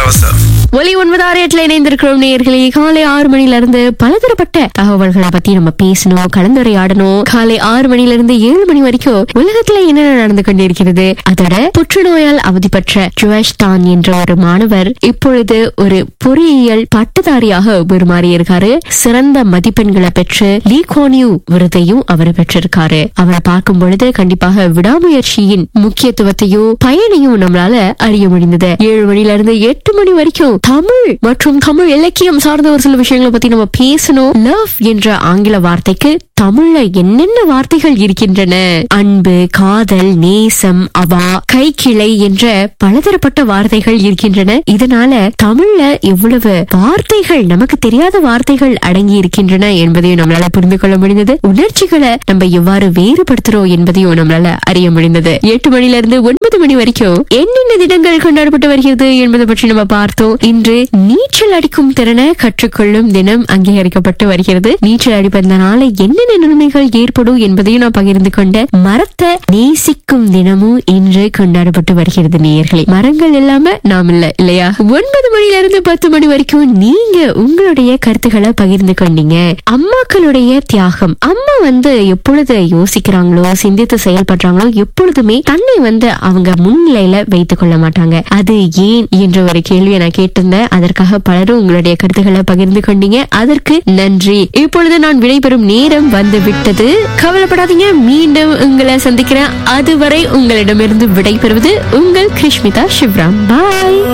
Joseph. ஒலி ஒன்பது ஆறு எட்டுல இணைந்திருக்கிறோம் நேயர்களே காலை ஆறு மணில இருந்து பலதரப்பட்ட தகவல்களை பத்தி நம்ம பேசணும் கலந்துரையாடணும் காலை ஆறு மணில இருந்து ஏழு மணி வரைக்கும் உலகத்துல என்னென்ன நடந்து கொண்டிருக்கிறது அதோட புற்றுநோயால் அவதிப்பட்ட ஜுவேஷ் தான் என்ற ஒரு மாணவர் இப்பொழுது ஒரு பொறியியல் பட்டதாரியாக உருமாறி இருக்காரு சிறந்த மதிப்பெண்களை பெற்று லீ கோனியூ விருதையும் அவர் பெற்றிருக்காரு அவரை பார்க்கும் பொழுது கண்டிப்பாக விடாமுயற்சியின் முக்கியத்துவத்தையும் பயனையும் நம்மளால அறிய முடிந்தது ஏழு மணில இருந்து எட்டு மணி வரைக்கும் தமிழ் மற்றும் தமிழ் இலக்கியம் சார்ந்த ஒரு சில விஷயங்களை பத்தி நம்ம பேசணும் லவ் என்ற ஆங்கில வார்த்தைக்கு தமிழ்ல என்னென்ன வார்த்தைகள் இருக்கின்றன அன்பு காதல் நேசம் அவா கைக்கிளை என்ற பலதரப்பட்ட வார்த்தைகள் இருக்கின்றன இதனால தமிழ்ல எவ்வளவு வார்த்தைகள் நமக்கு தெரியாத வார்த்தைகள் அடங்கி இருக்கின்றன என்பதையும் நம்மளால புரிந்து கொள்ள முடிந்தது உணர்ச்சிகளை நம்ம எவ்வாறு வேறுபடுத்துறோம் என்பதையும் நம்மளால அறிய முடிந்தது எட்டு மணில இருந்து ஒன்பது மணி வரைக்கும் என்னென்ன தினங்கள் கொண்டாடப்பட்டு வருகிறது என்பதை பற்றி நம்ம பார்த்தோம் இன்று நீச்சல் அடிக்கும் திறனை கற்றுக்கொள்ளும் தினம் அங்கீகரிக்கப்பட்டு வருகிறது நீச்சல் அடிப்பதனால என்னென்ன நன்மைகள் ஏற்படும் என்பதையும் நான் பகிர்ந்து கொண்ட மரத்தை நேசிக்கும் தினமும் இன்று கொண்டாடப்பட்டு வருகிறது நேயர்களே மரங்கள் இல்லாம நாம் இல்ல இல்லையா ஒன்பது மணில இருந்து பத்து மணி வரைக்கும் நீங்க உங்களுடைய கருத்துக்களை பகிர்ந்து கொண்டீங்க அம்மாக்களுடைய தியாகம் அம்மா வந்து எப்பொழுது யோசிக்கிறாங்களோ சிந்தித்து செயல்படுறாங்களோ எப்பொழுதுமே தன்னை வந்து அவங்க முன்னிலையில வைத்துக் கொள்ள மாட்டாங்க அது ஏன் என்ற ஒரு கேள்வியை நான் கேட்டிருந்தேன் அதற்காக பலரும் உங்களுடைய கருத்துக்களை பகிர்ந்து கொண்டீங்க அதற்கு நன்றி இப்பொழுது நான் விடைபெறும் நேரம் வந்து விட்டது கவலைப்படாதீங்க மீண்டும் உங்களை சந்திக்கிறேன் அதுவரை உங்களிடமிருந்து விடைபெறுவது உங்கள் கிருஷ்மிதா சிவராம் பாய்